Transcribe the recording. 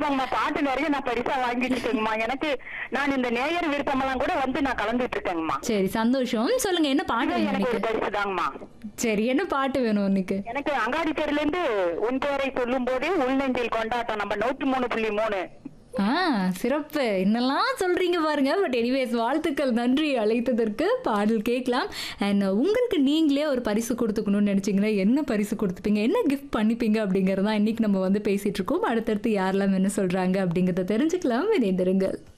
கண்டிப்பாங்கம்மா பாட்டு நிறைய நான் பரிசா வாங்கிட்டு இருக்கேங்கம்மா எனக்கு நான் இந்த நேயர் விருப்பமெல்லாம் கூட வந்து நான் கலந்துட்டு இருக்கேங்கம்மா சரி சந்தோஷம் சொல்லுங்க என்ன பாட்டு இது வேணும் எனக்கு ஒரு இன்னைக்கு பரிசு தாங்கம்மா சரி என்ன பாட்டு வேணும் இன்னைக்கு எனக்கு அங்காடி தெருல இருந்து உன் பேரை சொல்லும் போதே உள்நெஞ்சில் கொண்டாட்டம் நம்ம நூற்றி மூணு புள்ளி மூணு ஆ சிறப்பு என்னெல்லாம் சொல்றீங்க பாருங்க பட் எனிவேஸ் வாழ்த்துக்கள் நன்றி அழைத்ததற்கு பாடல் கேட்கலாம் அண்ட் உங்களுக்கு நீங்களே ஒரு பரிசு கொடுத்துக்கணும்னு நினைச்சீங்கன்னா என்ன பரிசு கொடுத்துப்பீங்க என்ன கிஃப்ட் பண்ணிப்பீங்க அப்படிங்கறத இன்னைக்கு நம்ம வந்து பேசிட்டு இருக்கோம் அடுத்தடுத்து யாரெல்லாம் என்ன சொல்றாங்க அப்படிங்கறத தெரிஞ்சுக்கலாம் இணைந்திருங்கள்